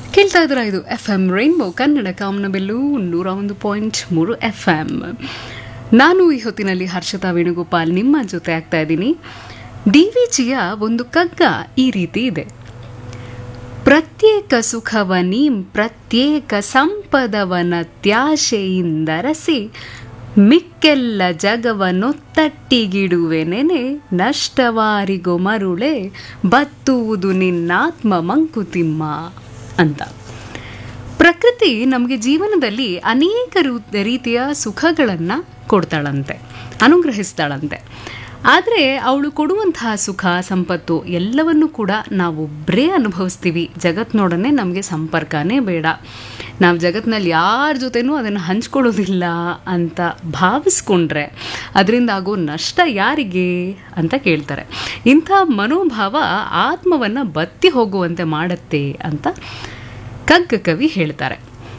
ಕೇಳ್ತಾ ಇದ್ರ ಇದು ಎಫ್ ಎಂ ರೈನ್ಬೋ ಕನ್ನಡ ಕಾಮನಬೆಲ್ಲು ನೂರ ಒಂದು ಪಾಯಿಂಟ್ ಮೂರು ಎಫ್ ಎಂ ನಾನು ಈ ಹೊತ್ತಿನಲ್ಲಿ ಹರ್ಷತಾ ವೇಣುಗೋಪಾಲ್ ನಿಮ್ಮ ಜೊತೆ ಆಗ್ತಾ ಇದ್ದೀನಿ ಡಿ ವಿ ಜಿಯ ಒಂದು ಕಗ್ಗ ಈ ರೀತಿ ಇದೆ ಪ್ರತ್ಯೇಕ ಸುಖವನಿ ಪ್ರತ್ಯೇಕ ಸಂಪದವನ ತ್ಯಾಶೆಯಿಂದರಸಿ ಮಿಕ್ಕೆಲ್ಲ ಜಗವನ್ನೊತ್ತಟ್ಟಿಗಿಡುವೆನೆನೆ ನಷ್ಟವಾರಿಗೋ ಮರುಳೆ ಬತ್ತುವುದು ನಿನ್ನಾತ್ಮ ಮಂಕುತಿಮ್ಮ ಅಂತ ಪ್ರಕೃತಿ ನಮಗೆ ಜೀವನದಲ್ಲಿ ಅನೇಕ ರೂ- ರೀತಿಯ ಸುಖಗಳನ್ನು ಕೊಡ್ತಾಳಂತೆ ಅನುಗ್ರಹಿಸ್ತಾಳಂತೆ ಆದರೆ ಅವಳು ಕೊಡುವಂತಹ ಸುಖ ಸಂಪತ್ತು ಎಲ್ಲವನ್ನೂ ಕೂಡ ನಾವೊಬ್ಬರೇ ಅನುಭವಿಸ್ತೀವಿ ಜಗತ್ತಿನೊಡನೆ ನಮಗೆ ಸಂಪರ್ಕನೇ ಬೇಡ ನಾವು ಜಗತ್ತಿನಲ್ಲಿ ಯಾರ ಜೊತೆನೂ ಅದನ್ನು ಹಂಚ್ಕೊಳ್ಳೋದಿಲ್ಲ ಅಂತ ಭಾವಿಸ್ಕೊಂಡ್ರೆ ಅದರಿಂದ ಆಗೋ ನಷ್ಟ ಯಾರಿಗೆ ಅಂತ ಕೇಳ್ತಾರೆ ಇಂಥ ಮನೋಭಾವ ಆತ್ಮವನ್ನು ಬತ್ತಿ ಹೋಗುವಂತೆ ಮಾಡುತ್ತೆ ಅಂತ ಕಗ್ಗ ಕವಿ ಹೇಳ್ತಾರೆ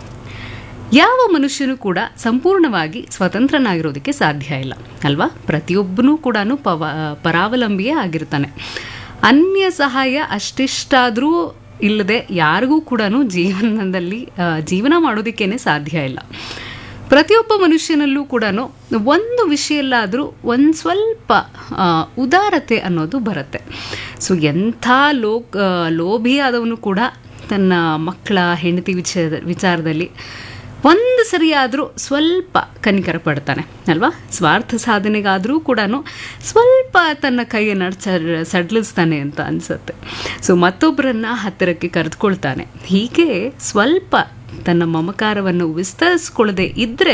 ಯಾವ ಮನುಷ್ಯನೂ ಕೂಡ ಸಂಪೂರ್ಣವಾಗಿ ಸ್ವತಂತ್ರನಾಗಿರೋದಕ್ಕೆ ಸಾಧ್ಯ ಇಲ್ಲ ಅಲ್ವಾ ಪ್ರತಿಯೊಬ್ಬನೂ ಕೂಡ ಪವ ಪರಾವಲಂಬಿಯೇ ಆಗಿರ್ತಾನೆ ಅನ್ಯ ಸಹಾಯ ಅಷ್ಟಿಷ್ಟಾದರೂ ಇಲ್ಲದೆ ಯಾರಿಗೂ ಕೂಡ ಜೀವನದಲ್ಲಿ ಆ, ಜೀವನ ಮಾಡೋದಕ್ಕೇನೆ ಸಾಧ್ಯ ಇಲ್ಲ ಪ್ರತಿಯೊಬ್ಬ ಮನುಷ್ಯನಲ್ಲೂ ಕೂಡ ಒಂದು ವಿಷಯಲ್ಲಾದರೂ ಒಂದು ಸ್ವಲ್ಪ ಆ, ಉದಾರತೆ ಅನ್ನೋದು ಬರುತ್ತೆ ಸೊ ಎಂಥ ಲೋಕ್ ಆ, ಲೋಭಿ ಆದವನು ಕೂಡ ತನ್ನ ಮಕ್ಕಳ ಹೆಂಡತಿ ವಿಚಾರ ವಿಚಾರದಲ್ಲಿ ಒಂದು ಸರಿಯಾದರೂ ಸ್ವಲ್ಪ ಕನಿಕರ ಪಡ್ತಾನೆ ಅಲ್ವಾ ಸ್ವಾರ್ಥ ಸಾಧನೆಗಾದರೂ ಕೂಡ ಸ್ವಲ್ಪ ತನ್ನ ಕೈಯನ್ನು ಚ ಸಡ್ಲಿಸ್ತಾನೆ ಅಂತ ಅನಿಸುತ್ತೆ ಸೊ ಮತ್ತೊಬ್ಬರನ್ನ ಹತ್ತಿರಕ್ಕೆ ಕರೆದುಕೊಳ್ತಾನೆ ಹೀಗೆ ಸ್ವಲ್ಪ ತನ್ನ ಮಮಕಾರವನ್ನು ವಿಸ್ತರಿಸ್ಕೊಳ್ಳದೆ ಇದ್ದರೆ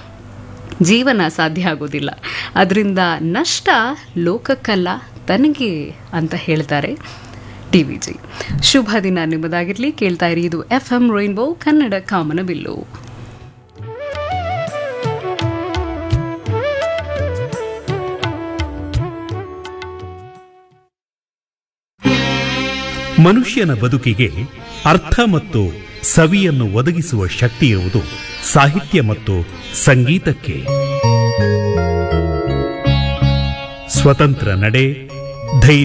ಜೀವನ ಸಾಧ್ಯ ಆಗೋದಿಲ್ಲ ಅದರಿಂದ ನಷ್ಟ ಲೋಕಕ್ಕಲ್ಲ ತನಗೆ ಅಂತ ಹೇಳ್ತಾರೆ ಟಿ ವಿ ಜಿ ಶುಭ ದಿನ ನಿಮ್ಮದಾಗಿರಲಿ ಕೇಳ್ತಾ ಇರಿ ಇದು ಎಫ್ ಎಂ ರೈನ್ಬೋ ಕನ್ನಡ ಕಾಮನ ಬಿಲ್ಲು ಮನುಷ್ಯನ ಬದುಕಿಗೆ ಅರ್ಥ ಮತ್ತು ಸವಿಯನ್ನು ಒದಗಿಸುವ ಶಕ್ತಿ ಇರುವುದು ಸಾಹಿತ್ಯ ಮತ್ತು ಸಂಗೀತಕ್ಕೆ ಸ್ವತಂತ್ರ ನಡೆ ಧೈರ್ಯ